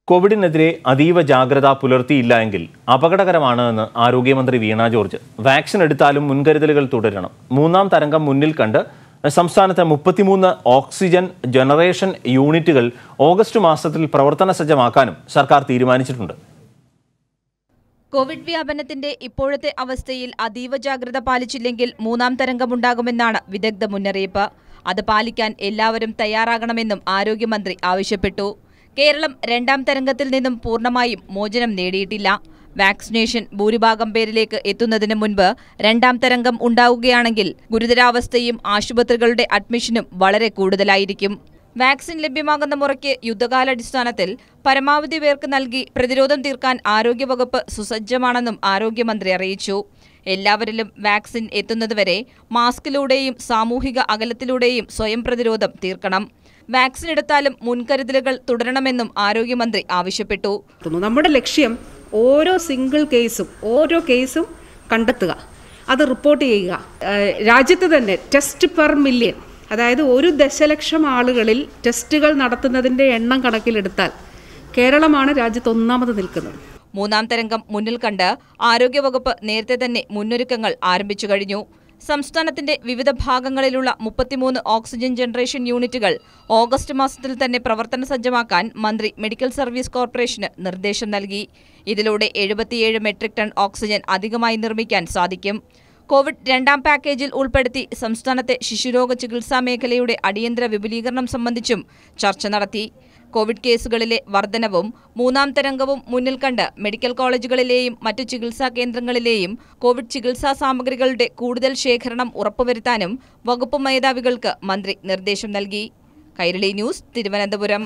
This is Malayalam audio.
കോവിഡിനെതിരെ അതീവ ജാഗ്രത പുലർത്തിയില്ല എങ്കിൽ അപകടകരമാണ് എന്ന് ആരോഗ്യമന്ത്രി വീണ ജോർജ് വാക്സിൻ എടുത്താലും മുൻകരുതലുകൾ തുടരണം മൂന്നാം തരംഗം മുന്നിൽ കണ്ട് സംസ്ഥാനത്തെ മുപ്പത്തിമൂന്ന് ഓക്സിജൻ ജനറേഷൻ യൂണിറ്റുകൾ ഓഗസ്റ്റ് മാസത്തിൽ പ്രവർത്തന സജ്ജമാക്കാനും സർക്കാർ തീരുമാനിച്ചിട്ടുണ്ട് കോവിഡ് വ്യാപനത്തിന്റെ ഇപ്പോഴത്തെ അവസ്ഥയിൽ അതീവ ജാഗ്രത പാലിച്ചില്ലെങ്കിൽ മൂന്നാം തരംഗമുണ്ടാകുമെന്നാണ് വിദഗ്ധ മുന്നറിയിപ്പ് അത് പാലിക്കാൻ എല്ലാവരും തയ്യാറാകണമെന്നും ആരോഗ്യമന്ത്രി ആവശ്യപ്പെട്ടു കേരളം രണ്ടാം തരംഗത്തിൽ നിന്നും പൂർണ്ണമായും മോചനം നേടിയിട്ടില്ല വാക്സിനേഷൻ ഭൂരിഭാഗം പേരിലേക്ക് എത്തുന്നതിന് മുൻപ് രണ്ടാം തരംഗം ഉണ്ടാവുകയാണെങ്കിൽ ഗുരുതരാവസ്ഥയും ആശുപത്രികളുടെ അഡ്മിഷനും വളരെ കൂടുതലായിരിക്കും വാക്സിൻ ലഭ്യമാകുന്ന മുറയ്ക്ക് യുദ്ധകാലാടിസ്ഥാനത്തിൽ പരമാവധി പേർക്ക് നൽകി പ്രതിരോധം തീർക്കാൻ ആരോഗ്യവകുപ്പ് സുസജ്ജമാണെന്നും ആരോഗ്യമന്ത്രി അറിയിച്ചു എല്ലാവരിലും വാക്സിൻ എത്തുന്നതുവരെ മാസ്കിലൂടെയും സാമൂഹിക അകലത്തിലൂടെയും സ്വയം പ്രതിരോധം തീർക്കണം വാക്സിൻ എടുത്താലും മുൻകരുതലുകൾ തുടരണമെന്നും ആരോഗ്യമന്ത്രി ആവശ്യപ്പെട്ടു നടത്തുന്നു നമ്മുടെ ലക്ഷ്യം ഓരോ സിംഗിൾ കേസും ഓരോ കേസും കണ്ടെത്തുക അത് റിപ്പോർട്ട് ചെയ്യുക ഏഹ് രാജ്യത്ത് തന്നെ ടെസ്റ്റ് പെർ മില്യൺ അതായത് ഒരു ദശലക്ഷം ആളുകളിൽ ടെസ്റ്റുകൾ നടത്തുന്നതിൻ്റെ എണ്ണം കണക്കിലെടുത്താൽ കേരളമാണ് രാജ്യത്ത് ഒന്നാമത് നിൽക്കുന്നത് മൂന്നാം തരംഗം മുന്നിൽ കണ്ട് ആരോഗ്യവകുപ്പ് നേരത്തെ തന്നെ മുന്നൊരുക്കങ്ങൾ ആരംഭിച്ചു കഴിഞ്ഞു സംസ്ഥാനത്തിന്റെ വിവിധ ഭാഗങ്ങളിലുള്ള മുപ്പത്തിമൂന്ന് ഓക്സിജൻ ജനറേഷൻ യൂണിറ്റുകൾ ഓഗസ്റ്റ് മാസത്തിൽ തന്നെ പ്രവർത്തന സജ്ജമാക്കാൻ മന്ത്രി മെഡിക്കൽ സർവീസ് കോർപ്പറേഷന് നിർദ്ദേശം നൽകി ഇതിലൂടെ എഴുപത്തിയേഴ് മെട്രിക് ടൺ ഓക്സിജൻ അധികമായി നിർമ്മിക്കാൻ സാധിക്കും കോവിഡ് രണ്ടാം പാക്കേജിൽ ഉൾപ്പെടുത്തി സംസ്ഥാനത്തെ ശിശുരോഗ ചികിത്സാ മേഖലയുടെ അടിയന്തര വിപുലീകരണം സംബന്ധിച്ചും ചർച്ച നടത്തി കോവിഡ് കേസുകളിലെ വർധനവും മൂന്നാം തരംഗവും മുന്നിൽ കണ്ട് മെഡിക്കൽ കോളേജുകളിലെയും മറ്റു ചികിത്സാ കേന്ദ്രങ്ങളിലെയും കോവിഡ് ചികിത്സാ സാമഗ്രികളുടെ കൂടുതൽ ശേഖരണം ഉറപ്പുവരുത്താനും വകുപ്പ് മേധാവികൾക്ക് മന്ത്രി നിർദ്ദേശം നൽകി കൈരളി ന്യൂസ് തിരുവനന്തപുരം